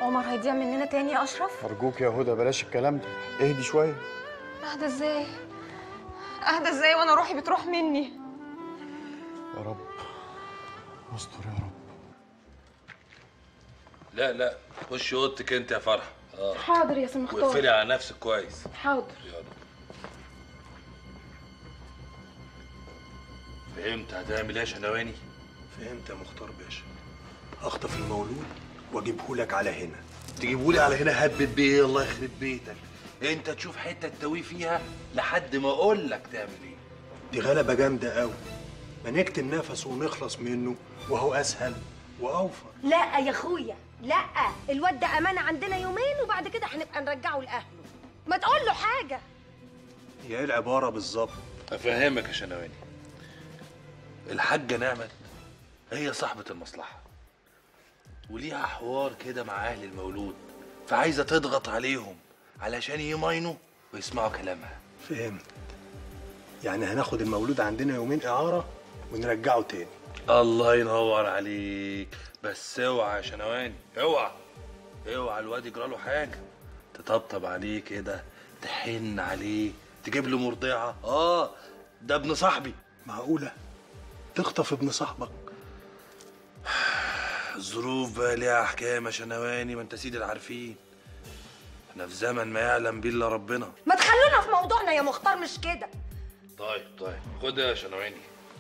عمر هيضيع مننا تاني يا اشرف ارجوك يا هدى بلاش الكلام ده اهدي شويه اهدى ازاي اهدى ازاي وانا روحي بتروح مني يا رب استر يا رب لا لا خش اوضتك انت يا فرحه اه حاضر يا سي مختار واقفلي على نفسك كويس حاضر يلا فهمت هتعمل ايه يا شنواني فهمت يا مختار باشا اخطف المولود واجيبه لك على هنا تجيبولي على هنا هبت بيه الله يخرب بيتك انت تشوف حته تسوي فيها لحد ما اقول لك تعمل ايه دي غلبة جامدة قوي ما نكتم نفسه ونخلص منه وهو اسهل واوفر لا يا اخويا لا الواد ده امانه عندنا يومين وبعد كده هنبقى نرجعه لاهله ما تقول له حاجه هي ايه العبارة بالظبط افهمك يا شنواني الحاجه نعمت هي صاحبه المصلحه وليها حوار كده مع اهل المولود فعايزه تضغط عليهم علشان يماينوا ويسمعوا كلامها فهمت يعني هناخد المولود عندنا يومين اعارة ونرجعه تاني الله ينور عليك بس اوعى يا شنواني اوعى اوعى الواد يجرى له حاجه تطبطب عليه كده تحن عليه تجيب له مرضعه اه ده ابن صاحبي معقولة تخطف ابن صاحبك الظروف بقى ليها احكام يا شنواني ما انت سيد العارفين احنا في زمن ما يعلم بيه الا ربنا ما تخلونا في موضوعنا يا مختار مش كده طيب طيب خد يا شنواني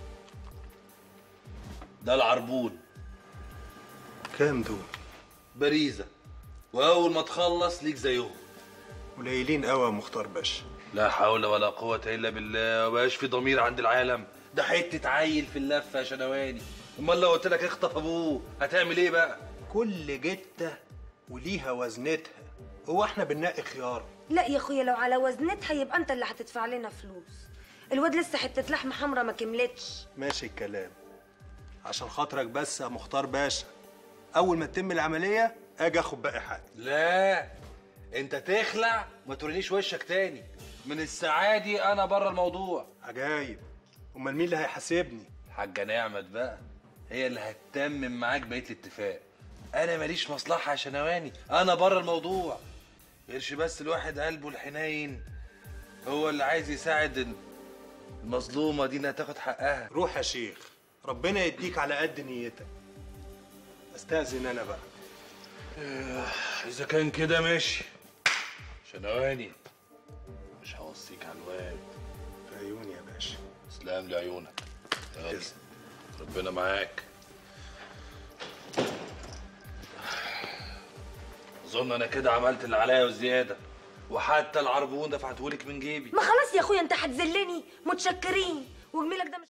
ده العربون كام دول باريزه واول ما تخلص ليك زيهم قليلين قوي يا مختار باشا لا حول ولا قوة إلا بالله مبقاش في ضمير عند العالم ده حتة عيل في اللفة يا شنواني أمال لو قلت لك اخطف أبوه هتعمل إيه بقى؟ كل جتة وليها وزنتها هو احنا بننقي خيار لا يا اخويا لو على وزنتها يبقى انت اللي هتدفع لنا فلوس الواد لسه حته لحمه حمرا ما كملتش ماشي الكلام عشان خاطرك بس يا مختار باشا اول ما تتم العمليه اجي اخد باقي حاجه لا أنت تخلع ما تورينيش وشك تاني من الساعة دي أنا بره الموضوع عجايب امال مين اللي هيحاسبني الحاجة نعمت بقى هي اللي هتتمم معاك بقية الاتفاق أنا ماليش مصلحة يا شنواني أنا بره الموضوع غيرش بس الواحد قلبه الحنين هو اللي عايز يساعد المظلومة دي إنها تاخد حقها روح يا شيخ ربنا يديك على قد نيتك استاذن انا بقى إذا كان كده ماشي شنواني مش هوصيك على الواد في عيوني يا باشا تسلم لي عيونك يلا تسلم. ربنا معاك اظن انا كده عملت اللي عليا وزياده وحتى العربون دفعتهولك من جيبي ما خلاص يا اخويا انت هتذلني متشكرين وجميلك ده مش